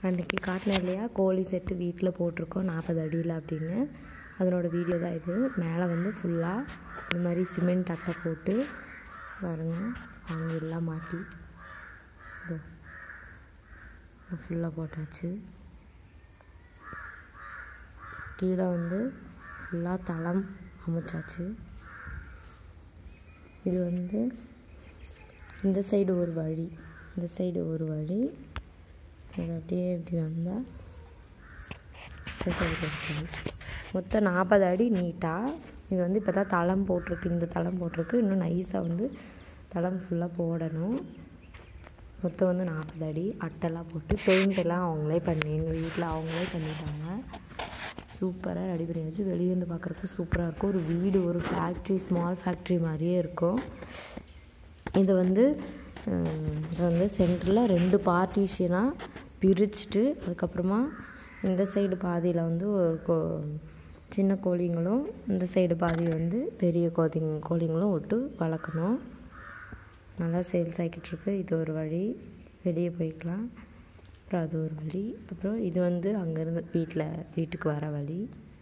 அன்றைக்கி காட்டினேன் இல்லையா கோழி செட்டு வீட்டில் போட்டிருக்கோம் நாற்பது அடியில் அப்படின்னு அதனோட வீடியோ தான் இது மேலே வந்து ஃபுல்லாக இந்த மாதிரி சிமெண்ட் அட்டை போட்டு பாருங்க அவங்க எல்லாம் மாட்டி இதோ ஃபுல்லாக போட்டாச்சு கீழே வந்து ஃபுல்லாக தளம் அமைச்சாச்சு இது வந்து இந்த சைடு ஒரு வழி இந்த சைடு ஒரு வழி அது அப்படியே இப்படி வந்தால் இந்த சைடு ஒரு வழி மொத்தம் நாற்பது அடி நீட்டாக இது வந்து இப்போ தான் தளம் போட்டிருக்கு இந்த தளம் போட்டிருக்கு இன்னும் நைஸாக வந்து தளம் ஃபுல்லாக போடணும் மொத்தம் வந்து நாற்பது அடி அட்டைலாம் போட்டு பெயிண்ட் எல்லாம் அவங்களே பண்ணி எங்கள் வீட்டில் அவங்களே பண்ணிட்டாங்க சூப்பராக ரெடி பண்ணி வச்சு வெளியே வந்து பார்க்குறதுக்கு சூப்பராக இருக்கும் ஒரு வீடு ஒரு ஃபேக்ட்ரி ஸ்மால் ஃபேக்ட்ரி மாதிரியே இருக்கும் இது வந்து ஹம், இது வந்து சென்டரில் ரெண்டு பார்ட்டிஷனாக பிரிச்சுட்டு அதுக்கப்புறமா இந்த சைடு பாதியில் வந்து ஒரு கோ சின்ன கோழிங்களும் இந்த சைடு பாதி வந்து பெரிய கோழிங் கோழிங்களும் விட்டு வளர்க்கணும் நல்லா சேல்ஸ் ஆகிக்கிட்டு இருக்கு இது ஒரு வழி வெளியே போய்க்கலாம் அப்புறம் அது ஒரு வழி அப்புறம் இது வந்து அங்கேருந்து வீட்டில் வீட்டுக்கு வர வழி